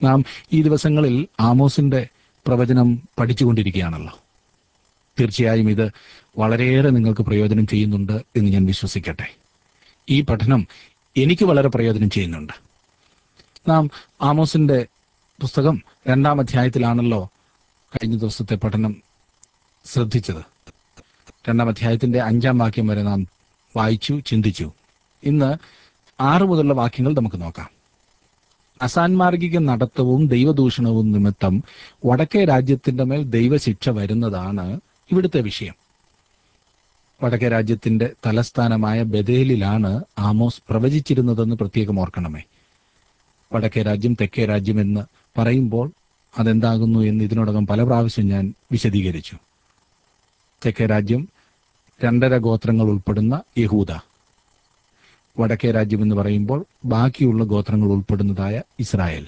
നാം ഈ ദിവസങ്ങളിൽ ആമോസിന്റെ പ്രവചനം പഠിച്ചുകൊണ്ടിരിക്കുകയാണല്ലോ തീർച്ചയായും ഇത് വളരെയേറെ നിങ്ങൾക്ക് പ്രയോജനം ചെയ്യുന്നുണ്ട് എന്ന് ഞാൻ വിശ്വസിക്കട്ടെ ഈ പഠനം എനിക്ക് വളരെ പ്രയോജനം ചെയ്യുന്നുണ്ട് നാം ആമോസിന്റെ പുസ്തകം രണ്ടാം അധ്യായത്തിലാണല്ലോ കഴിഞ്ഞ ദിവസത്തെ പഠനം ശ്രദ്ധിച്ചത് രണ്ടാം അധ്യായത്തിന്റെ അഞ്ചാം വാക്യം വരെ നാം വായിച്ചു ചിന്തിച്ചു ഇന്ന് ആറ് മുതലുള്ള വാക്യങ്ങൾ നമുക്ക് നോക്കാം അസാൻമാർഗിക നടത്തവും ദൈവദൂഷണവും നിമിത്തം വടക്കേ രാജ്യത്തിന്റെ മേൽ ദൈവശിക്ഷ വരുന്നതാണ് ഇവിടുത്തെ വിഷയം വടക്കേ രാജ്യത്തിന്റെ തലസ്ഥാനമായ ബദേലിലാണ് ആമോസ് പ്രവചിച്ചിരുന്നതെന്ന് പ്രത്യേകം ഓർക്കണമേ വടക്കേ രാജ്യം തെക്കേ രാജ്യം എന്ന് പറയുമ്പോൾ അതെന്താകുന്നു എന്ന് ഇതിനോടകം പല പ്രാവശ്യം ഞാൻ വിശദീകരിച്ചു തെക്കേ രാജ്യം രണ്ടര ഗോത്രങ്ങൾ ഉൾപ്പെടുന്ന യഹൂദ വടക്കേ രാജ്യം എന്ന് പറയുമ്പോൾ ബാക്കിയുള്ള ഗോത്രങ്ങൾ ഉൾപ്പെടുന്നതായ ഇസ്രായേൽ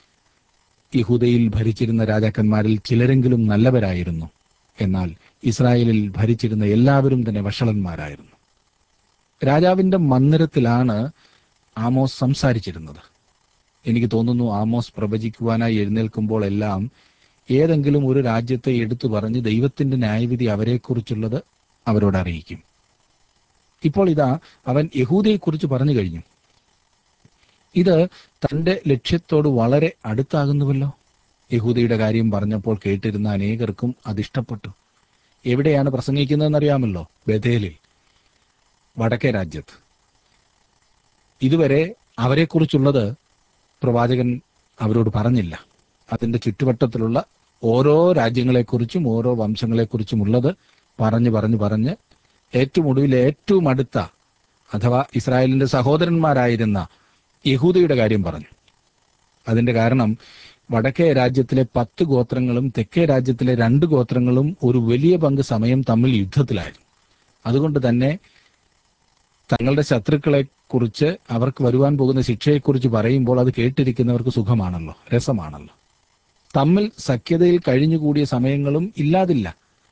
യഹൂദയിൽ ഭരിച്ചിരുന്ന രാജാക്കന്മാരിൽ ചിലരെങ്കിലും നല്ലവരായിരുന്നു എന്നാൽ ഇസ്രായേലിൽ ഭരിച്ചിരുന്ന എല്ലാവരും തന്നെ വഷളന്മാരായിരുന്നു രാജാവിന്റെ മന്ദിരത്തിലാണ് ആമോസ് സംസാരിച്ചിരുന്നത് എനിക്ക് തോന്നുന്നു ആമോസ് പ്രവചിക്കുവാനായി എഴുന്നേൽക്കുമ്പോൾ എല്ലാം ഏതെങ്കിലും ഒരു രാജ്യത്തെ എടുത്തു പറഞ്ഞ് ദൈവത്തിന്റെ ന്യായവിധി അവരെക്കുറിച്ചുള്ളത് അവരോട് അറിയിക്കും ഇപ്പോൾ ഇതാ അവൻ യഹൂദയെക്കുറിച്ച് പറഞ്ഞു കഴിഞ്ഞു ഇത് തന്റെ ലക്ഷ്യത്തോട് വളരെ അടുത്താകുന്നുവല്ലോ യഹൂദയുടെ കാര്യം പറഞ്ഞപ്പോൾ കേട്ടിരുന്ന അനേകർക്കും അതിഷ്ടപ്പെട്ടു എവിടെയാണ് പ്രസംഗിക്കുന്നതെന്നറിയാമല്ലോ ബഥേലിൽ വടക്കേ രാജ്യത്ത് ഇതുവരെ അവരെക്കുറിച്ചുള്ളത് പ്രവാചകൻ അവരോട് പറഞ്ഞില്ല അതിന്റെ ചുറ്റുവട്ടത്തിലുള്ള ഓരോ രാജ്യങ്ങളെക്കുറിച്ചും ഓരോ വംശങ്ങളെക്കുറിച്ചും ഉള്ളത് പറഞ്ഞു പറഞ്ഞു പറഞ്ഞ് ഏറ്റവും ഒടുവിൽ ഏറ്റവും അടുത്ത അഥവാ ഇസ്രായേലിന്റെ സഹോദരന്മാരായിരുന്ന യഹൂദയുടെ കാര്യം പറഞ്ഞു അതിന്റെ കാരണം വടക്കേ രാജ്യത്തിലെ പത്ത് ഗോത്രങ്ങളും തെക്കേ രാജ്യത്തിലെ രണ്ട് ഗോത്രങ്ങളും ഒരു വലിയ പങ്ക് സമയം തമ്മിൽ യുദ്ധത്തിലായിരുന്നു അതുകൊണ്ട് തന്നെ തങ്ങളുടെ ശത്രുക്കളെ കുറിച്ച് അവർക്ക് വരുവാൻ പോകുന്ന ശിക്ഷയെക്കുറിച്ച് പറയുമ്പോൾ അത് കേട്ടിരിക്കുന്നവർക്ക് സുഖമാണല്ലോ രസമാണല്ലോ തമ്മിൽ സഖ്യതയിൽ കഴിഞ്ഞുകൂടിയ സമയങ്ങളും ഇല്ലാതില്ല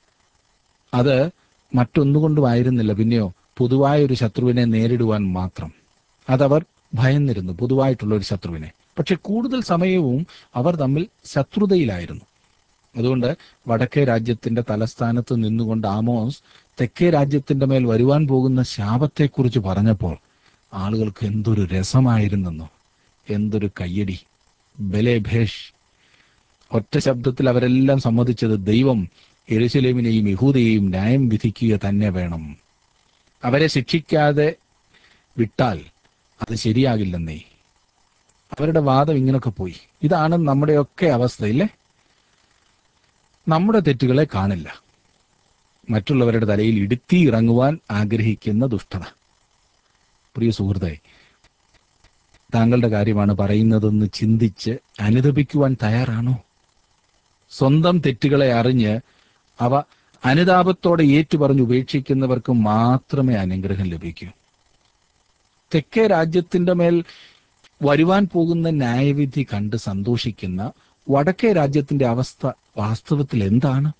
അത് മറ്റൊന്നുകൊണ്ടുമായിരുന്നില്ല പിന്നെയോ പൊതുവായ ഒരു ശത്രുവിനെ നേരിടുവാൻ മാത്രം അതവർ ഭയന്നിരുന്നു പൊതുവായിട്ടുള്ള ഒരു ശത്രുവിനെ പക്ഷെ കൂടുതൽ സമയവും അവർ തമ്മിൽ ശത്രുതയിലായിരുന്നു അതുകൊണ്ട് വടക്കേ രാജ്യത്തിന്റെ തലസ്ഥാനത്ത് നിന്നുകൊണ്ട് ആമോസ് തെക്കേ രാജ്യത്തിന്റെ മേൽ വരുവാൻ പോകുന്ന ശാപത്തെക്കുറിച്ച് പറഞ്ഞപ്പോൾ ആളുകൾക്ക് എന്തൊരു രസമായിരുന്നെന്നോ എന്തൊരു കയ്യടി ബലേഭേഷ് ഒറ്റ ശബ്ദത്തിൽ അവരെല്ലാം സമ്മതിച്ചത് ദൈവം എരുസലേമിനെയും യഹൂദയെയും ന്യായം വിധിക്കുക തന്നെ വേണം അവരെ ശിക്ഷിക്കാതെ വിട്ടാൽ അത് ശരിയാകില്ലെന്നേ അവരുടെ വാദം ഇങ്ങനൊക്കെ പോയി ഇതാണ് നമ്മുടെയൊക്കെ അവസ്ഥ ഇല്ലേ നമ്മുടെ തെറ്റുകളെ കാണില്ല മറ്റുള്ളവരുടെ തലയിൽ ഇടുത്തി ഇറങ്ങുവാൻ ആഗ്രഹിക്കുന്ന ദുഷ്ടത പ്രിയ സുഹൃത്തെ താങ്കളുടെ കാര്യമാണ് പറയുന്നതെന്ന് ചിന്തിച്ച് അനുദപിക്കുവാൻ തയ്യാറാണോ സ്വന്തം തെറ്റുകളെ അറിഞ്ഞ് അവ അനുതാപത്തോടെ ഏറ്റുപറഞ്ഞ് ഉപേക്ഷിക്കുന്നവർക്ക് മാത്രമേ അനുഗ്രഹം ലഭിക്കൂ തെക്കേ രാജ്യത്തിന്റെ മേൽ വരുവാൻ പോകുന്ന ന്യായവിധി കണ്ട് സന്തോഷിക്കുന്ന വടക്കേ രാജ്യത്തിന്റെ അവസ്ഥ വാസ്തവത്തിൽ എന്താണ്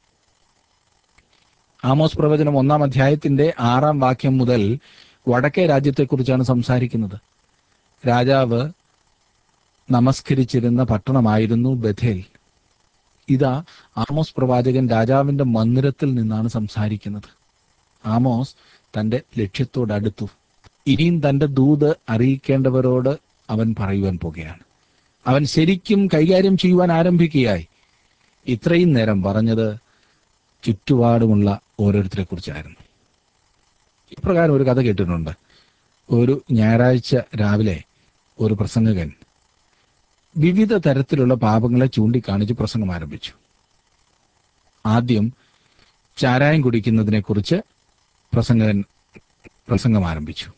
ആമോസ് പ്രവചനം ഒന്നാം അധ്യായത്തിന്റെ ആറാം വാക്യം മുതൽ വടക്കേ രാജ്യത്തെക്കുറിച്ചാണ് സംസാരിക്കുന്നത് രാജാവ് നമസ്കരിച്ചിരുന്ന പട്ടണമായിരുന്നു ബഥേൽ ഇതാ ആമോസ് പ്രവാചകൻ രാജാവിന്റെ മന്ദിരത്തിൽ നിന്നാണ് സംസാരിക്കുന്നത് ആമോസ് തന്റെ ലക്ഷ്യത്തോടടുത്തു ഇനിയും തന്റെ ദൂത് അറിയിക്കേണ്ടവരോട് അവൻ പറയുവാൻ പോകുകയാണ് അവൻ ശരിക്കും കൈകാര്യം ചെയ്യുവാൻ ആരംഭിക്കുകയായി ഇത്രയും നേരം പറഞ്ഞത് ചുറ്റുപാടുമുള്ള ഓരോരുത്തരെ കുറിച്ചായിരുന്നു ഇപ്രകാരം ഒരു കഥ കേട്ടിട്ടുണ്ട് ഒരു ഞായറാഴ്ച രാവിലെ ഒരു പ്രസംഗകൻ വിവിധ തരത്തിലുള്ള പാപങ്ങളെ ചൂണ്ടിക്കാണിച്ച് പ്രസംഗം ആരംഭിച്ചു ആദ്യം ചാരായം കുടിക്കുന്നതിനെ കുറിച്ച് പ്രസംഗകൻ പ്രസംഗം ആരംഭിച്ചു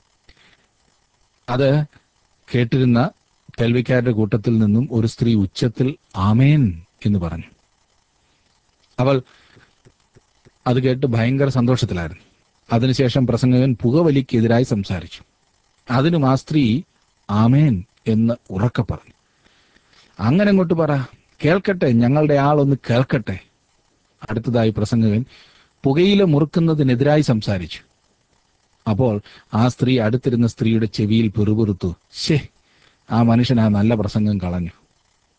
അത് കേട്ടിരുന്ന കേൾവിക്കാരുടെ കൂട്ടത്തിൽ നിന്നും ഒരു സ്ത്രീ ഉച്ചത്തിൽ ആമേൻ എന്ന് പറഞ്ഞു അവൾ അത് കേട്ട് ഭയങ്കര സന്തോഷത്തിലായിരുന്നു അതിനുശേഷം പ്രസംഗകൻ പുകവലിക്കെതിരായി സംസാരിച്ചു അതിനും ആ സ്ത്രീ ആമേൻ എന്ന് ഉറക്കെ പറഞ്ഞു അങ്ങനെ അങ്ങോട്ട് പറ കേൾക്കട്ടെ ഞങ്ങളുടെ ആളൊന്ന് കേൾക്കട്ടെ അടുത്തതായി പ്രസംഗകൻ പുകയില മുറുക്കുന്നതിനെതിരായി സംസാരിച്ചു അപ്പോൾ ആ സ്ത്രീ അടുത്തിരുന്ന സ്ത്രീയുടെ ചെവിയിൽ പെറുപെറുത്തു ശേ ആ മനുഷ്യൻ ആ നല്ല പ്രസംഗം കളഞ്ഞു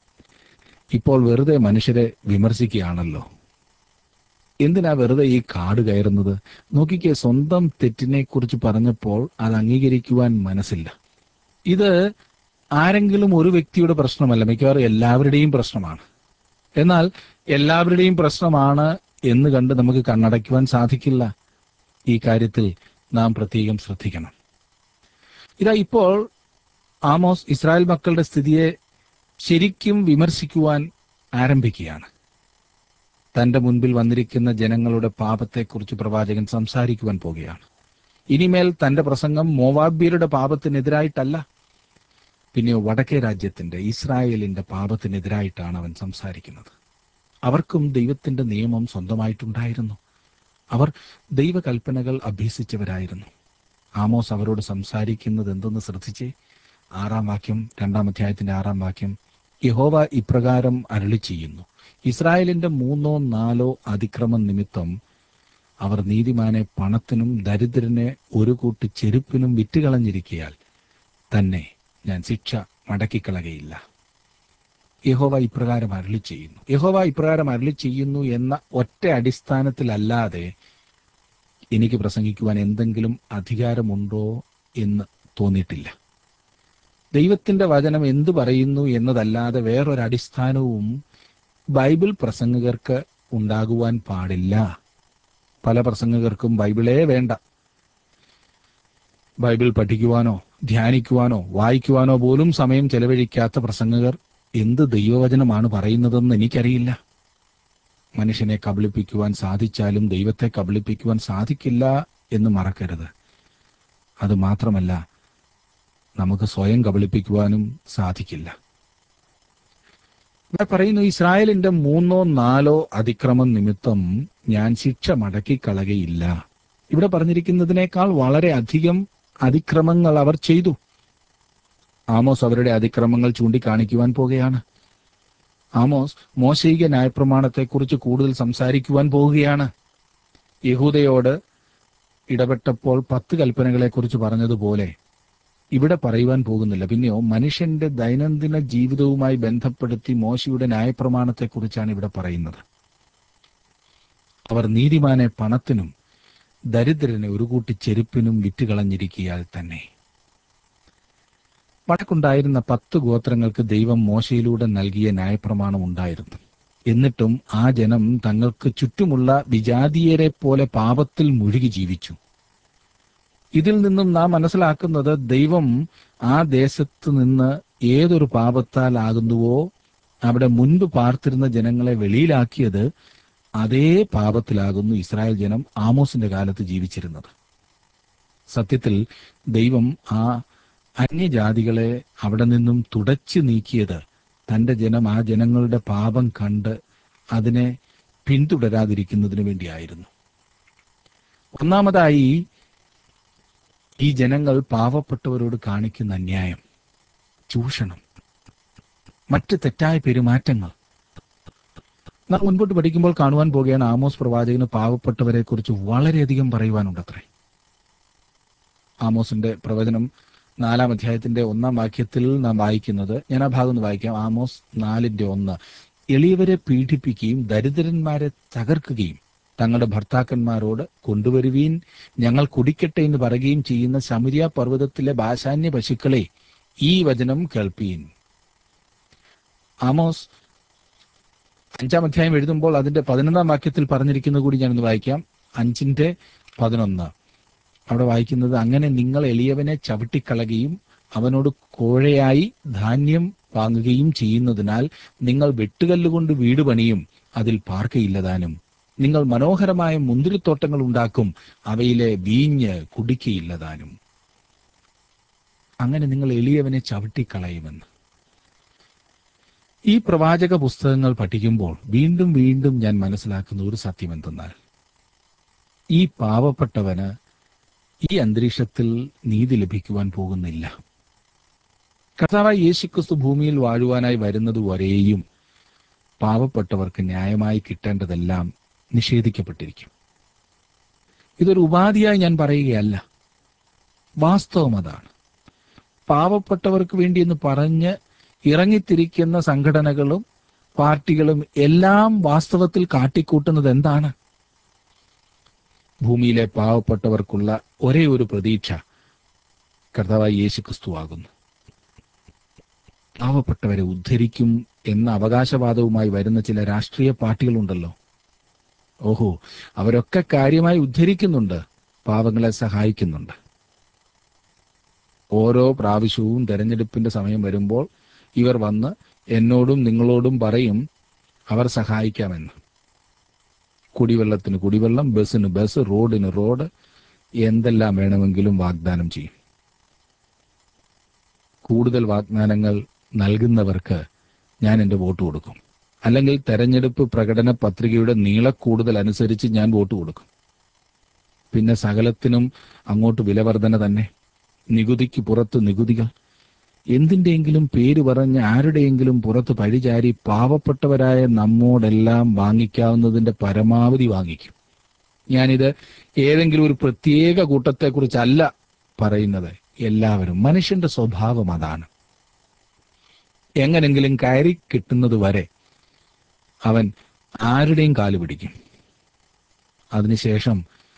ഇപ്പോൾ വെറുതെ മനുഷ്യരെ വിമർശിക്കുകയാണല്ലോ എന്തിനാ വെറുതെ ഈ കാട് കയറുന്നത് നോക്കിക്കേ സ്വന്തം തെറ്റിനെ കുറിച്ച് പറഞ്ഞപ്പോൾ അത് അംഗീകരിക്കുവാൻ മനസ്സില്ല ഇത് ആരെങ്കിലും ഒരു വ്യക്തിയുടെ പ്രശ്നമല്ല മിക്കവാറും എല്ലാവരുടെയും പ്രശ്നമാണ് എന്നാൽ എല്ലാവരുടെയും പ്രശ്നമാണ് എന്ന് കണ്ട് നമുക്ക് കണ്ണടയ്ക്കുവാൻ സാധിക്കില്ല ഈ കാര്യത്തിൽ നാം പ്രത്യേകം ശ്രദ്ധിക്കണം ഇതാ ഇപ്പോൾ ആമോസ് ഇസ്രായേൽ മക്കളുടെ സ്ഥിതിയെ ശരിക്കും വിമർശിക്കുവാൻ ആരംഭിക്കുകയാണ് തന്റെ മുൻപിൽ വന്നിരിക്കുന്ന ജനങ്ങളുടെ പാപത്തെക്കുറിച്ച് പ്രവാചകൻ സംസാരിക്കുവാൻ പോകുകയാണ് ഇനിമേൽ തന്റെ പ്രസംഗം മോവാബ്യരുടെ പാപത്തിനെതിരായിട്ടല്ല പിന്നെയോ വടക്കേ രാജ്യത്തിന്റെ ഇസ്രായേലിന്റെ പാപത്തിനെതിരായിട്ടാണ് അവൻ സംസാരിക്കുന്നത് അവർക്കും ദൈവത്തിന്റെ നിയമം സ്വന്തമായിട്ടുണ്ടായിരുന്നു അവർ ദൈവകൽപ്പനകൾ അഭ്യസിച്ചവരായിരുന്നു ആമോസ് അവരോട് സംസാരിക്കുന്നത് എന്തെന്ന് ശ്രദ്ധിച്ചേ ആറാം വാക്യം രണ്ടാം അധ്യായത്തിന്റെ ആറാം വാക്യം യഹോവ ഇപ്രകാരം അരളി ചെയ്യുന്നു ഇസ്രായേലിന്റെ മൂന്നോ നാലോ അതിക്രമം നിമിത്തം അവർ നീതിമാനെ പണത്തിനും ദരിദ്രനെ ഒരു കൂട്ട് ചെരുപ്പിനും വിറ്റുകളഞ്ഞിരിക്കയാൽ തന്നെ ഞാൻ ശിക്ഷ മടക്കിക്കളകയില്ല യഹോവ ഇപ്രകാരം അരളി ചെയ്യുന്നു യഹോവ ഇപ്രകാരം അരളി ചെയ്യുന്നു എന്ന ഒറ്റ അടിസ്ഥാനത്തിലല്ലാതെ എനിക്ക് പ്രസംഗിക്കുവാൻ എന്തെങ്കിലും അധികാരമുണ്ടോ എന്ന് തോന്നിയിട്ടില്ല ദൈവത്തിന്റെ വചനം എന്തു പറയുന്നു എന്നതല്ലാതെ വേറൊരടിസ്ഥാനവും ബൈബിൾ പ്രസംഗകർക്ക് ഉണ്ടാകുവാൻ പാടില്ല പല പ്രസംഗകർക്കും ബൈബിളേ വേണ്ട ബൈബിൾ പഠിക്കുവാനോ ധ്യാനിക്കുവാനോ വായിക്കുവാനോ പോലും സമയം ചെലവഴിക്കാത്ത പ്രസംഗകർ എന്ത് ദൈവവചനമാണ് പറയുന്നതെന്ന് എനിക്കറിയില്ല മനുഷ്യനെ കബളിപ്പിക്കുവാൻ സാധിച്ചാലും ദൈവത്തെ കബളിപ്പിക്കുവാൻ സാധിക്കില്ല എന്ന് മറക്കരുത് അത് മാത്രമല്ല നമുക്ക് സ്വയം കബളിപ്പിക്കുവാനും സാധിക്കില്ല ഇവിടെ പറയുന്നു ഇസ്രായേലിന്റെ മൂന്നോ നാലോ അതിക്രമം നിമിത്തം ഞാൻ ശിക്ഷ മടക്കിക്കളകയില്ല ഇവിടെ പറഞ്ഞിരിക്കുന്നതിനേക്കാൾ വളരെ അധികം അതിക്രമങ്ങൾ അവർ ചെയ്തു ആമോസ് അവരുടെ അതിക്രമങ്ങൾ ചൂണ്ടിക്കാണിക്കുവാൻ പോകുകയാണ് ആമോസ് മോശയിക ന്യായപ്രമാണത്തെക്കുറിച്ച് കൂടുതൽ സംസാരിക്കുവാൻ പോവുകയാണ് യഹൂദയോട് ഇടപെട്ടപ്പോൾ പത്ത് കൽപ്പനകളെക്കുറിച്ച് പറഞ്ഞതുപോലെ ഇവിടെ പറയുവാൻ പോകുന്നില്ല പിന്നെയോ മനുഷ്യന്റെ ദൈനംദിന ജീവിതവുമായി ബന്ധപ്പെടുത്തി മോശയുടെ ന്യായപ്രമാണത്തെക്കുറിച്ചാണ് ഇവിടെ പറയുന്നത് അവർ നീതിമാനെ പണത്തിനും ദരിദ്രനെ ഒരു കൂട്ടി ചെരുപ്പിനും വിറ്റുകളഞ്ഞിരിക്കിയാൽ തന്നെ വടക്കുണ്ടായിരുന്ന പത്ത് ഗോത്രങ്ങൾക്ക് ദൈവം മോശയിലൂടെ നൽകിയ ന്യായപ്രമാണം ഉണ്ടായിരുന്നു എന്നിട്ടും ആ ജനം തങ്ങൾക്ക് ചുറ്റുമുള്ള വിജാതീയരെ പോലെ പാപത്തിൽ മുഴുകി ജീവിച്ചു ഇതിൽ നിന്നും നാം മനസ്സിലാക്കുന്നത് ദൈവം ആ ദേശത്ത് നിന്ന് ഏതൊരു പാപത്താൽ ആകുന്നുവോ അവിടെ മുൻപ് പാർത്തിരുന്ന ജനങ്ങളെ വെളിയിലാക്കിയത് അതേ പാപത്തിലാകുന്നു ഇസ്രായേൽ ജനം ആമോസിന്റെ കാലത്ത് ജീവിച്ചിരുന്നത് സത്യത്തിൽ ദൈവം ആ അന്യജാതികളെ അവിടെ നിന്നും തുടച്ചു നീക്കിയത് തന്റെ ജനം ആ ജനങ്ങളുടെ പാപം കണ്ട് അതിനെ പിന്തുടരാതിരിക്കുന്നതിന് വേണ്ടിയായിരുന്നു ഒന്നാമതായി ഈ ജനങ്ങൾ പാവപ്പെട്ടവരോട് കാണിക്കുന്ന അന്യായം ചൂഷണം മറ്റ് തെറ്റായ പെരുമാറ്റങ്ങൾ നാം മുൻപോട്ട് പഠിക്കുമ്പോൾ കാണുവാൻ പോകുകയാണ് ആമോസ് പ്രവാചകന് പാവപ്പെട്ടവരെ കുറിച്ച് വളരെയധികം പറയുവാനുണ്ടത്രേ ആമോസിന്റെ പ്രവചനം നാലാം അധ്യായത്തിന്റെ ഒന്നാം വാക്യത്തിൽ നാം വായിക്കുന്നത് ഞാൻ ആ ഭാഗം ഒന്ന് വായിക്കാം ആമോസ് നാലിന്റെ ഒന്ന് എളിയവരെ പീഡിപ്പിക്കുകയും ദരിദ്രന്മാരെ തകർക്കുകയും തങ്ങളുടെ ഭർത്താക്കന്മാരോട് കൊണ്ടുവരുവീൻ ഞങ്ങൾ കുടിക്കട്ടെ എന്ന് പറയുകയും ചെയ്യുന്ന ശമരിയ പർവ്വതത്തിലെ ഭാഷാന്യ പശുക്കളെ ഈ വചനം കേൾപ്പീൻ ആമോസ് അഞ്ചാം അധ്യായം എഴുതുമ്പോൾ അതിന്റെ പതിനൊന്നാം വാക്യത്തിൽ പറഞ്ഞിരിക്കുന്നത് കൂടി ഞാനൊന്ന് വായിക്കാം അഞ്ചിന്റെ പതിനൊന്ന് അവിടെ വായിക്കുന്നത് അങ്ങനെ നിങ്ങൾ എളിയവനെ ചവിട്ടിക്കളയുകയും അവനോട് കോഴയായി ധാന്യം വാങ്ങുകയും ചെയ്യുന്നതിനാൽ നിങ്ങൾ വെട്ടുകല്ലുകൊണ്ട് വീട് പണിയും അതിൽ പാർക്കയില്ലതാനും നിങ്ങൾ മനോഹരമായ മുന്തിരിത്തോട്ടങ്ങൾ ഉണ്ടാക്കും അവയിലെ വീഞ്ഞ് കുടിക്കയില്ലതാനും അങ്ങനെ നിങ്ങൾ എളിയവനെ ചവിട്ടിക്കളയുമെന്ന് ഈ പ്രവാചക പുസ്തകങ്ങൾ പഠിക്കുമ്പോൾ വീണ്ടും വീണ്ടും ഞാൻ മനസ്സിലാക്കുന്ന ഒരു സത്യം എന്തെന്നാൽ ഈ പാവപ്പെട്ടവന് ഈ അന്തരീക്ഷത്തിൽ നീതി ലഭിക്കുവാൻ പോകുന്നില്ല കർത്താവായ യേശുക്രിസ്തു ഭൂമിയിൽ വാഴുവാനായി വരുന്നത് വരെയും പാവപ്പെട്ടവർക്ക് ന്യായമായി കിട്ടേണ്ടതെല്ലാം നിഷേധിക്കപ്പെട്ടിരിക്കും ഇതൊരു ഉപാധിയായി ഞാൻ പറയുകയല്ല വാസ്തവം അതാണ് പാവപ്പെട്ടവർക്ക് വേണ്ടി എന്ന് പറഞ്ഞ് ഇറങ്ങിത്തിരിക്കുന്ന സംഘടനകളും പാർട്ടികളും എല്ലാം വാസ്തവത്തിൽ കാട്ടിക്കൂട്ടുന്നത് എന്താണ് ഭൂമിയിലെ പാവപ്പെട്ടവർക്കുള്ള ഒരേ ഒരു പ്രതീക്ഷ കർത്താവായി യേശു ക്രിസ്തുവാകുന്നു പാവപ്പെട്ടവരെ ഉദ്ധരിക്കും എന്ന അവകാശവാദവുമായി വരുന്ന ചില രാഷ്ട്രീയ പാർട്ടികളുണ്ടല്ലോ ഓഹോ അവരൊക്കെ കാര്യമായി ഉദ്ധരിക്കുന്നുണ്ട് പാവങ്ങളെ സഹായിക്കുന്നുണ്ട് ഓരോ പ്രാവശ്യവും തെരഞ്ഞെടുപ്പിന്റെ സമയം വരുമ്പോൾ ഇവർ വന്ന് എന്നോടും നിങ്ങളോടും പറയും അവർ സഹായിക്കാമെന്ന് കുടിവെള്ളത്തിന് കുടിവെള്ളം ബസ്സിന് ബസ് റോഡിന് റോഡ് എന്തെല്ലാം വേണമെങ്കിലും വാഗ്ദാനം ചെയ്യും കൂടുതൽ വാഗ്ദാനങ്ങൾ നൽകുന്നവർക്ക് ഞാൻ എൻ്റെ വോട്ട് കൊടുക്കും അല്ലെങ്കിൽ തെരഞ്ഞെടുപ്പ് പ്രകടന പത്രികയുടെ നീളക്കൂടുതൽ അനുസരിച്ച് ഞാൻ വോട്ട് കൊടുക്കും പിന്നെ സകലത്തിനും അങ്ങോട്ട് വിലവർധന തന്നെ നികുതിക്ക് പുറത്ത് നികുതികൾ എന്തിന്റെയെങ്കിലും പേര് പറഞ്ഞ് ആരുടെയെങ്കിലും പുറത്ത് പഴിചാരി പാവപ്പെട്ടവരായ നമ്മോടെല്ലാം വാങ്ങിക്കാവുന്നതിന്റെ പരമാവധി വാങ്ങിക്കും ഞാനിത് ഏതെങ്കിലും ഒരു പ്രത്യേക കൂട്ടത്തെക്കുറിച്ചല്ല പറയുന്നത് എല്ലാവരും മനുഷ്യന്റെ സ്വഭാവം അതാണ് എങ്ങനെങ്കിലും കയറി കിട്ടുന്നത് വരെ അവൻ ആരുടെയും കാല് പിടിക്കും അതിനുശേഷം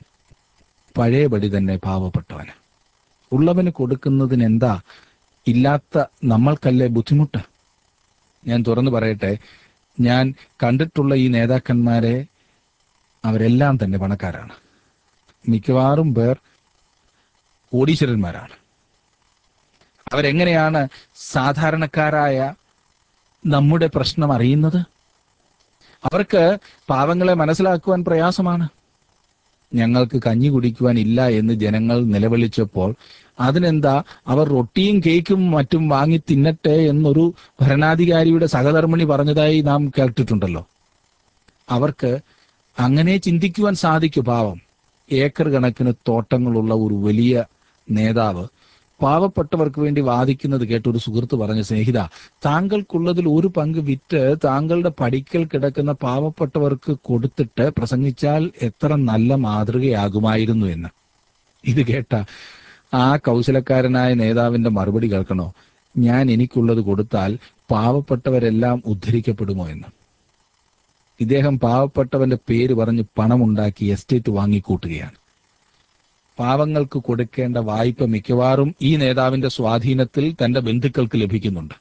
പഴയപടി തന്നെ പാവപ്പെട്ടവന് ഉള്ളവന് കൊടുക്കുന്നതിന് എന്താ ഇല്ലാത്ത നമ്മൾക്കല്ലേ ബുദ്ധിമുട്ട് ഞാൻ തുറന്നു പറയട്ടെ ഞാൻ കണ്ടിട്ടുള്ള ഈ നേതാക്കന്മാരെ അവരെല്ലാം തന്നെ പണക്കാരാണ് മിക്കവാറും പേർ കോടീശ്വരന്മാരാണ് അവരെങ്ങനെയാണ് സാധാരണക്കാരായ നമ്മുടെ പ്രശ്നം അറിയുന്നത് അവർക്ക് പാവങ്ങളെ മനസ്സിലാക്കുവാൻ പ്രയാസമാണ് ഞങ്ങൾക്ക് കഞ്ഞി കുടിക്കുവാൻ ഇല്ല എന്ന് ജനങ്ങൾ നിലവിളിച്ചപ്പോൾ അതിനെന്താ അവർ റൊട്ടിയും കേക്കും മറ്റും വാങ്ങി തിന്നട്ടെ എന്നൊരു ഭരണാധികാരിയുടെ സഹധർമ്മിണി പറഞ്ഞതായി നാം കേട്ടിട്ടുണ്ടല്ലോ അവർക്ക് അങ്ങനെ ചിന്തിക്കുവാൻ സാധിക്കൂ പാവം ഏക്കർ കണക്കിന് തോട്ടങ്ങളുള്ള ഒരു വലിയ നേതാവ് പാവപ്പെട്ടവർക്ക് വേണ്ടി വാദിക്കുന്നത് കേട്ട് ഒരു സുഹൃത്ത് പറഞ്ഞ സ്നേഹിത താങ്കൾക്കുള്ളതിൽ ഒരു പങ്ക് വിറ്റ് താങ്കളുടെ പടിക്കൽ കിടക്കുന്ന പാവപ്പെട്ടവർക്ക് കൊടുത്തിട്ട് പ്രസംഗിച്ചാൽ എത്ര നല്ല മാതൃകയാകുമായിരുന്നു എന്ന് ഇത് കേട്ട ആ കൗശലക്കാരനായ നേതാവിന്റെ മറുപടി കേൾക്കണോ ഞാൻ എനിക്കുള്ളത് കൊടുത്താൽ പാവപ്പെട്ടവരെല്ലാം ഉദ്ധരിക്കപ്പെടുമോ എന്ന് ഇദ്ദേഹം പാവപ്പെട്ടവന്റെ പേര് പറഞ്ഞ് പണമുണ്ടാക്കി എസ്റ്റേറ്റ് വാങ്ങിക്കൂട്ടുകയാണ് പാവങ്ങൾക്ക് കൊടുക്കേണ്ട വായ്പ മിക്കവാറും ഈ നേതാവിന്റെ സ്വാധീനത്തിൽ തന്റെ ബന്ധുക്കൾക്ക് ലഭിക്കുന്നുണ്ട്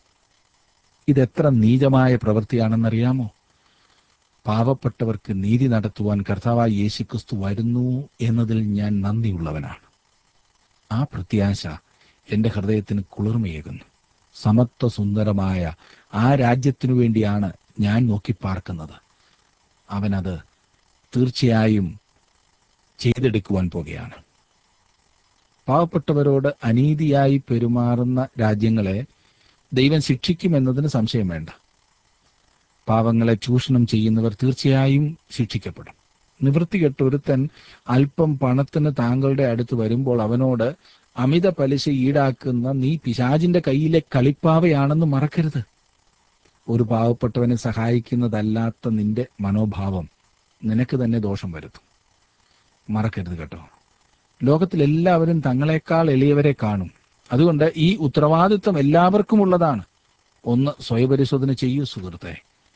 ഇതെത്ര നീചമായ പ്രവൃത്തിയാണെന്നറിയാമോ പാവപ്പെട്ടവർക്ക് നീതി നടത്തുവാൻ കർത്താവായ യേശുക്രിസ്തു വരുന്നു എന്നതിൽ ഞാൻ നന്ദിയുള്ളവനാണ് ആ പ്രത്യാശ എന്റെ ഹൃദയത്തിന് കുളിർമയേകുന്നു സമത്വ സുന്ദരമായ ആ രാജ്യത്തിനു വേണ്ടിയാണ് ഞാൻ നോക്കി പാർക്കുന്നത് അവനത് തീർച്ചയായും ചെയ്തെടുക്കുവാൻ പോകുകയാണ് പാവപ്പെട്ടവരോട് അനീതിയായി പെരുമാറുന്ന രാജ്യങ്ങളെ ദൈവം ശിക്ഷിക്കുമെന്നതിന് സംശയം വേണ്ട പാവങ്ങളെ ചൂഷണം ചെയ്യുന്നവർ തീർച്ചയായും ശിക്ഷിക്കപ്പെടും നിവൃത്തികെട്ട ഒരുത്തൻ അല്പം പണത്തിന് താങ്കളുടെ അടുത്ത് വരുമ്പോൾ അവനോട് അമിത പലിശ ഈടാക്കുന്ന നീ പിശാചിന്റെ കയ്യിലെ കളിപ്പാവയാണെന്ന് മറക്കരുത് ഒരു പാവപ്പെട്ടവനെ സഹായിക്കുന്നതല്ലാത്ത നിന്റെ മനോഭാവം നിനക്ക് തന്നെ ദോഷം വരുത്തും മറക്കരുത് കേട്ടോ ലോകത്തിൽ എല്ലാവരും തങ്ങളെക്കാൾ എളിയവരെ കാണും അതുകൊണ്ട് ഈ ഉത്തരവാദിത്വം എല്ലാവർക്കും ഉള്ളതാണ് ഒന്ന് സ്വയപരിശോധന ചെയ്യൂ സുഹൃത്തെ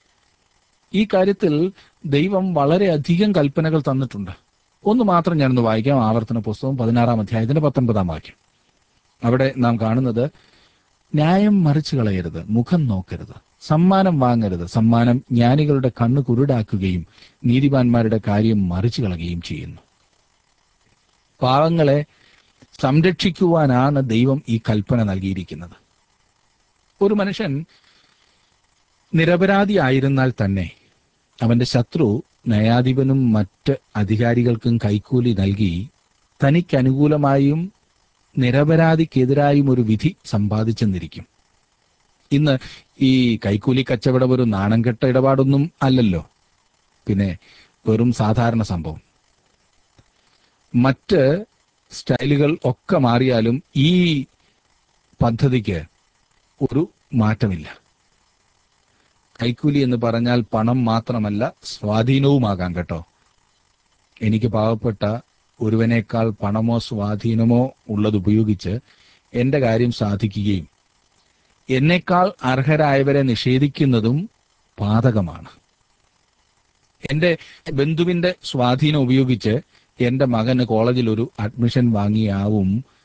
ഈ കാര്യത്തിൽ ദൈവം വളരെയധികം കൽപ്പനകൾ തന്നിട്ടുണ്ട് ഒന്ന് മാത്രം ഞാനൊന്ന് വായിക്കാം ആവർത്തന പുസ്തകം പതിനാറാം അധ്യായത്തിന്റെ പത്തൊൻപതാം വാക്യം അവിടെ നാം കാണുന്നത് ന്യായം മറിച്ചു കളയരുത് മുഖം നോക്കരുത് സമ്മാനം വാങ്ങരുത് സമ്മാനം ജ്ഞാനികളുടെ കണ്ണ് കുരുടാക്കുകയും നീതിമാന്മാരുടെ കാര്യം മറിച്ചു കളയുകയും ചെയ്യുന്നു പാവങ്ങളെ സംരക്ഷിക്കുവാനാണ് ദൈവം ഈ കൽപ്പന നൽകിയിരിക്കുന്നത് ഒരു മനുഷ്യൻ നിരപരാധിയായിരുന്നാൽ തന്നെ അവന്റെ ശത്രു ന്യായാധിപനും മറ്റ് അധികാരികൾക്കും കൈക്കൂലി നൽകി തനിക്ക് അനുകൂലമായും നിരപരാധിക്കെതിരായും ഒരു വിധി സമ്പാദിച്ചെന്നിരിക്കും ഇന്ന് ഈ കൈക്കൂലി കച്ചവടം ഒരു നാണംകെട്ട ഇടപാടൊന്നും അല്ലല്ലോ പിന്നെ വെറും സാധാരണ സംഭവം മറ്റ് സ്റ്റൈലുകൾ ഒക്കെ മാറിയാലും ഈ പദ്ധതിക്ക് ഒരു മാറ്റമില്ല കൈക്കൂലി എന്ന് പറഞ്ഞാൽ പണം മാത്രമല്ല സ്വാധീനവുമാകാം കേട്ടോ എനിക്ക് പാവപ്പെട്ട ഒരുവനേക്കാൾ പണമോ സ്വാധീനമോ ഉള്ളത് ഉപയോഗിച്ച് എന്റെ കാര്യം സാധിക്കുകയും എന്നേക്കാൾ അർഹരായവരെ നിഷേധിക്കുന്നതും പാതകമാണ് എന്റെ ബന്ധുവിന്റെ സ്വാധീനം ഉപയോഗിച്ച് എന്റെ മകന് കോളേജിൽ ഒരു അഡ്മിഷൻ വാങ്ങിയാവും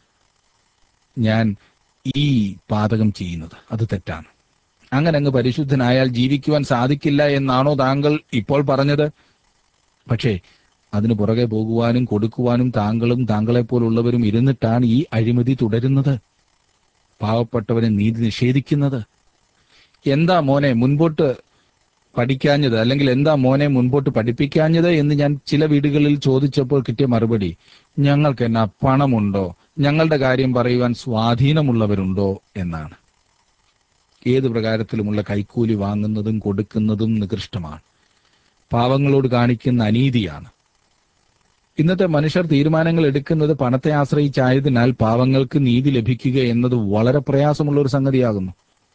ഞാൻ ഈ പാതകം ചെയ്യുന്നത് അത് തെറ്റാണ് അങ്ങനെ അങ്ങ് പരിശുദ്ധനായാൽ ജീവിക്കുവാൻ സാധിക്കില്ല എന്നാണോ താങ്കൾ ഇപ്പോൾ പറഞ്ഞത് പക്ഷേ അതിനു പുറകെ പോകുവാനും കൊടുക്കുവാനും താങ്കളും താങ്കളെപ്പോലുള്ളവരും ഇരുന്നിട്ടാണ് ഈ അഴിമതി തുടരുന്നത് പാവപ്പെട്ടവരെ നീതി നിഷേധിക്കുന്നത് എന്താ മോനെ മുൻപോട്ട് പഠിക്കാഞ്ഞത് അല്ലെങ്കിൽ എന്താ മോനെ മുൻപോട്ട് പഠിപ്പിക്കാഞ്ഞത് എന്ന് ഞാൻ ചില വീടുകളിൽ ചോദിച്ചപ്പോൾ കിട്ടിയ മറുപടി ഞങ്ങൾക്ക് എന്നാ പണമുണ്ടോ ഞങ്ങളുടെ കാര്യം പറയുവാൻ സ്വാധീനമുള്ളവരുണ്ടോ എന്നാണ് ഏത് പ്രകാരത്തിലുമുള്ള കൈക്കൂലി വാങ്ങുന്നതും കൊടുക്കുന്നതും നികൃഷ്ടമാണ് പാവങ്ങളോട് കാണിക്കുന്ന അനീതിയാണ് ഇന്നത്തെ മനുഷ്യർ തീരുമാനങ്ങൾ എടുക്കുന്നത് പണത്തെ ആശ്രയിച്ചായതിനാൽ പാവങ്ങൾക്ക് നീതി ലഭിക്കുക എന്നത് വളരെ പ്രയാസമുള്ള ഒരു സംഗതിയാകുന്നു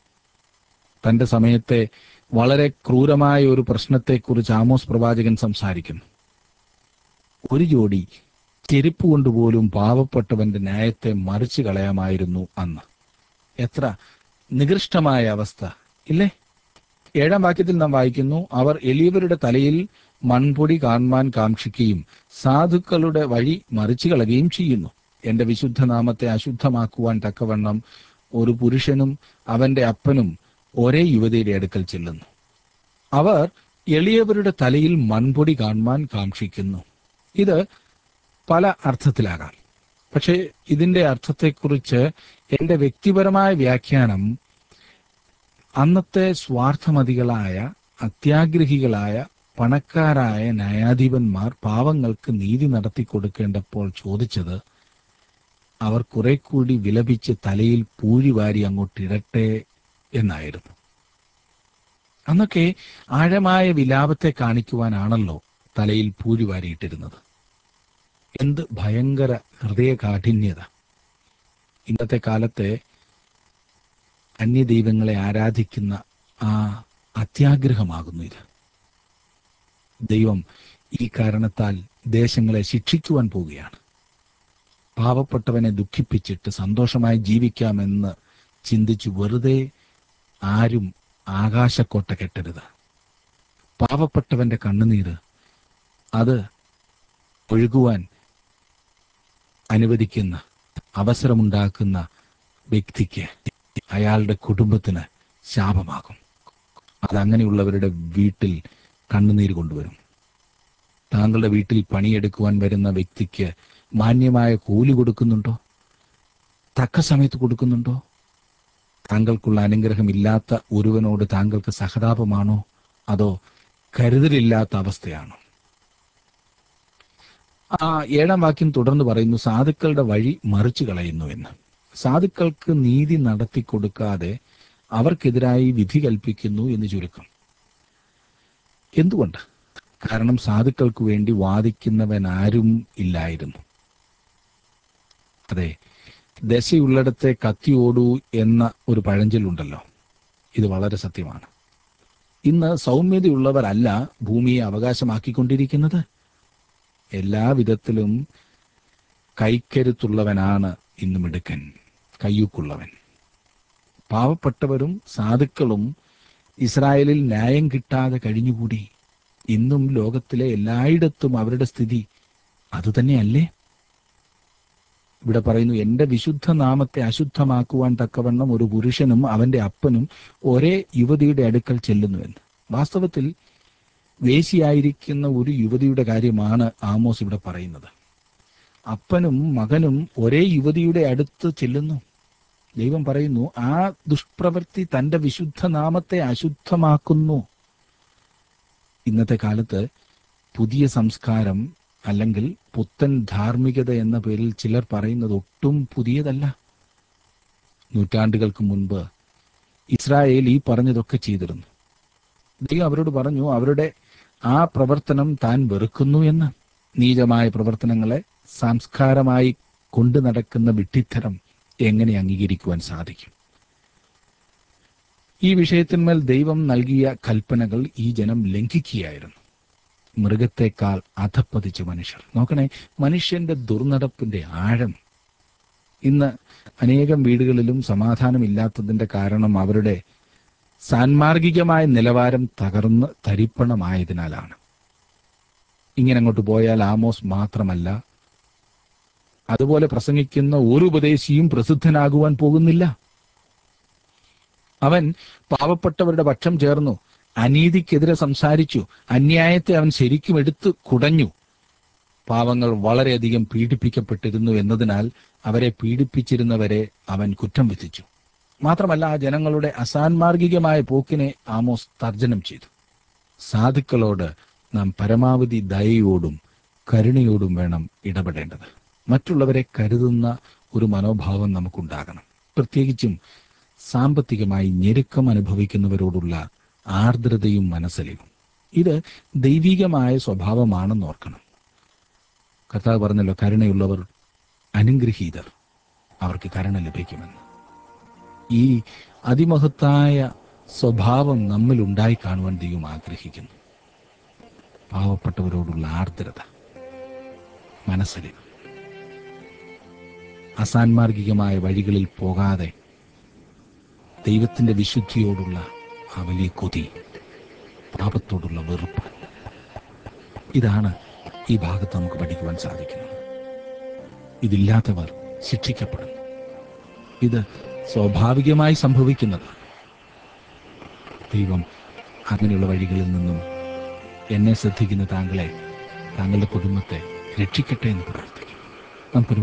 തന്റെ സമയത്തെ വളരെ ക്രൂരമായ ഒരു പ്രശ്നത്തെക്കുറിച്ച് ആമോസ് പ്രവാചകൻ സംസാരിക്കുന്നു ഒരു ജോഡി ചെരുപ്പ് കൊണ്ടുപോലും പാവപ്പെട്ടവന്റെ ന്യായത്തെ മറിച്ചു കളയാമായിരുന്നു അന്ന് എത്ര നികൃഷ്ടമായ അവസ്ഥ ഇല്ലേ ഏഴാം വാക്യത്തിൽ നാം വായിക്കുന്നു അവർ എളിയവരുടെ തലയിൽ മൺപൊടി കാണുവാൻ കാക്ഷിക്കുകയും സാധുക്കളുടെ വഴി മറിച്ചു കളയുകയും ചെയ്യുന്നു എന്റെ വിശുദ്ധനാമത്തെ അശുദ്ധമാക്കുവാൻ തക്കവണ്ണം ഒരു പുരുഷനും അവന്റെ അപ്പനും ഒരേ യുവതിയുടെ അടുക്കൽ ചെല്ലുന്നു അവർ എളിയവരുടെ തലയിൽ മൺപൊടി കാണുവാൻ കാക്ഷിക്കുന്നു ഇത് പല അർത്ഥത്തിലാകാം പക്ഷേ ഇതിന്റെ അർത്ഥത്തെക്കുറിച്ച് എന്റെ വ്യക്തിപരമായ വ്യാഖ്യാനം അന്നത്തെ സ്വാർത്ഥമതികളായ അത്യാഗ്രഹികളായ പണക്കാരായ ന്യായാധിപന്മാർ പാവങ്ങൾക്ക് നീതി നടത്തി കൊടുക്കേണ്ടപ്പോൾ ചോദിച്ചത് അവർ കുറെ കൂടി വിലപിച്ച് തലയിൽ പൂഴി വാരി അങ്ങോട്ടിടട്ടെ എന്നായിരുന്നു അന്നൊക്കെ ആഴമായ വിലാപത്തെ കാണിക്കുവാനാണല്ലോ തലയിൽ പൂഴി വാരിയിട്ടിരുന്നത് എന്ത് ഭയങ്കര ഹൃദയകാഠിന്യത ഇന്നത്തെ കാലത്തെ അന്യദൈവങ്ങളെ ആരാധിക്കുന്ന ആ അത്യാഗ്രഹമാകുന്നു ഇത് ദൈവം ഈ കാരണത്താൽ ദേശങ്ങളെ ശിക്ഷിക്കുവാൻ പോവുകയാണ് പാവപ്പെട്ടവനെ ദുഃഖിപ്പിച്ചിട്ട് സന്തോഷമായി ജീവിക്കാമെന്ന് ചിന്തിച്ചു വെറുതെ ആരും ആകാശക്കോട്ട കെട്ടരുത് പാവപ്പെട്ടവന്റെ കണ്ണുനീര് അത് ഒഴുകുവാൻ അനുവദിക്കുന്ന അവസരമുണ്ടാക്കുന്ന വ്യക്തിക്ക് അയാളുടെ കുടുംബത്തിന് ശാപമാകും അതങ്ങനെയുള്ളവരുടെ വീട്ടിൽ കണ്ണുനീര് കൊണ്ടുവരും താങ്കളുടെ വീട്ടിൽ പണിയെടുക്കുവാൻ വരുന്ന വ്യക്തിക്ക് മാന്യമായ കൂലി കൊടുക്കുന്നുണ്ടോ തക്ക സമയത്ത് കൊടുക്കുന്നുണ്ടോ താങ്കൾക്കുള്ള അനുഗ്രഹമില്ലാത്ത ഒരുവനോട് താങ്കൾക്ക് സഹതാപമാണോ അതോ കരുതലില്ലാത്ത അവസ്ഥയാണോ ആ ഏഴാം വാക്യം തുടർന്ന് പറയുന്നു സാധുക്കളുടെ വഴി മറിച്ചു കളയുന്നു എന്ന് സാധുക്കൾക്ക് നീതി നടത്തി കൊടുക്കാതെ അവർക്കെതിരായി വിധി കൽപ്പിക്കുന്നു എന്ന് ചുരുക്കം എന്തുകൊണ്ട് കാരണം സാധുക്കൾക്ക് വേണ്ടി വാദിക്കുന്നവൻ ആരും ഇല്ലായിരുന്നു അതെ ദശയുള്ളിടത്തെ കത്തിയോടൂ എന്ന ഒരു പഴഞ്ചൊല്ലുണ്ടല്ലോ ഇത് വളരെ സത്യമാണ് ഇന്ന് സൗമ്യതയുള്ളവരല്ല ഭൂമിയെ അവകാശമാക്കിക്കൊണ്ടിരിക്കുന്നത് എല്ലാ വിധത്തിലും കൈക്കരുത്തുള്ളവനാണ് ഇന്ന് മിടുക്കൻ കയ്യൂക്കുള്ളവൻ പാവപ്പെട്ടവരും സാധുക്കളും ഇസ്രായേലിൽ ന്യായം കിട്ടാതെ കഴിഞ്ഞുകൂടി ഇന്നും ലോകത്തിലെ എല്ലായിടത്തും അവരുടെ സ്ഥിതി അതുതന്നെയല്ലേ ഇവിടെ പറയുന്നു എന്റെ വിശുദ്ധ നാമത്തെ അശുദ്ധമാക്കുവാൻ തക്കവണ്ണം ഒരു പുരുഷനും അവന്റെ അപ്പനും ഒരേ യുവതിയുടെ അടുക്കൽ ചെല്ലുന്നുവെന്ന് വാസ്തവത്തിൽ വേശിയായിരിക്കുന്ന ഒരു യുവതിയുടെ കാര്യമാണ് ആമോസ് ഇവിടെ പറയുന്നത് അപ്പനും മകനും ഒരേ യുവതിയുടെ അടുത്ത് ചെല്ലുന്നു ദൈവം പറയുന്നു ആ ദുഷ്പ്രവൃത്തി തന്റെ വിശുദ്ധ നാമത്തെ അശുദ്ധമാക്കുന്നു ഇന്നത്തെ കാലത്ത് പുതിയ സംസ്കാരം അല്ലെങ്കിൽ പുത്തൻ ധാർമ്മികത എന്ന പേരിൽ ചിലർ പറയുന്നത് ഒട്ടും പുതിയതല്ല നൂറ്റാണ്ടുകൾക്ക് മുൻപ് ഇസ്രായേൽ ഈ പറഞ്ഞതൊക്കെ ചെയ്തിരുന്നു ദൈവം അവരോട് പറഞ്ഞു അവരുടെ ആ പ്രവർത്തനം താൻ വെറുക്കുന്നു എന്ന് നീചമായ പ്രവർത്തനങ്ങളെ സംസ്കാരമായി കൊണ്ടു നടക്കുന്ന വിഡ്ഢിത്തരം എങ്ങനെ അംഗീകരിക്കുവാൻ സാധിക്കും ഈ വിഷയത്തിന്മേൽ ദൈവം നൽകിയ കൽപ്പനകൾ ഈ ജനം ലംഘിക്കുകയായിരുന്നു മൃഗത്തെക്കാൾ അധപ്പതിച്ച മനുഷ്യർ നോക്കണേ മനുഷ്യന്റെ ദുർനടപ്പിന്റെ ആഴം ഇന്ന് അനേകം വീടുകളിലും സമാധാനമില്ലാത്തതിന്റെ കാരണം അവരുടെ സാൻമാർഗികമായ നിലവാരം തകർന്ന് തരിപ്പണമായതിനാലാണ് ഇങ്ങനെ അങ്ങോട്ട് പോയാൽ ആമോസ് മാത്രമല്ല അതുപോലെ പ്രസംഗിക്കുന്ന ഒരു ഉപദേശിയും പ്രസിദ്ധനാകുവാൻ പോകുന്നില്ല അവൻ പാവപ്പെട്ടവരുടെ പക്ഷം ചേർന്നു അനീതിക്കെതിരെ സംസാരിച്ചു അന്യായത്തെ അവൻ ശരിക്കും എടുത്തു കുടഞ്ഞു പാവങ്ങൾ വളരെയധികം പീഡിപ്പിക്കപ്പെട്ടിരുന്നു എന്നതിനാൽ അവരെ പീഡിപ്പിച്ചിരുന്നവരെ അവൻ കുറ്റം വിധിച്ചു മാത്രമല്ല ആ ജനങ്ങളുടെ അസാൻമാർഗികമായ പോക്കിനെ ആമോസ് തർജനം ചെയ്തു സാധുക്കളോട് നാം പരമാവധി ദയയോടും കരുണയോടും വേണം ഇടപെടേണ്ടത് മറ്റുള്ളവരെ കരുതുന്ന ഒരു മനോഭാവം നമുക്കുണ്ടാകണം പ്രത്യേകിച്ചും സാമ്പത്തികമായി ഞെരുക്കം അനുഭവിക്കുന്നവരോടുള്ള ആർദ്രതയും മനസ്സലിവും ഇത് ദൈവികമായ സ്വഭാവമാണെന്ന് ഓർക്കണം കർത്താവ് പറഞ്ഞല്ലോ കരുണയുള്ളവർ അനുഗ്രഹീതർ അവർക്ക് കരുണ ലഭിക്കുമെന്ന് ഈ അതിമഹത്തായ സ്വഭാവം നമ്മിൽ ഉണ്ടായി കാണുവാൻ ദൈവം ആഗ്രഹിക്കുന്നു പാവപ്പെട്ടവരോടുള്ള ആർദ്രത മനസ്സലിവ് അസാൻമാർഗികമായ വഴികളിൽ പോകാതെ ദൈവത്തിന്റെ വിശുദ്ധിയോടുള്ള ആ വലിയ കൊതി പാപത്തോടുള്ള വെറുപ്പ് ഇതാണ് ഈ ഭാഗത്ത് നമുക്ക് പഠിക്കുവാൻ സാധിക്കുന്നത് ഇതില്ലാത്തവർ ശിക്ഷിക്കപ്പെടുന്നു ഇത് സ്വാഭാവികമായി സംഭവിക്കുന്നതാണ് ദൈവം അങ്ങനെയുള്ള വഴികളിൽ നിന്നും എന്നെ ശ്രദ്ധിക്കുന്ന താങ്കളെ താങ്കളുടെ കുടുംബത്തെ രക്ഷിക്കട്ടെ എന്ന് പ്രാർത്ഥിക്കും നമുക്കൊരു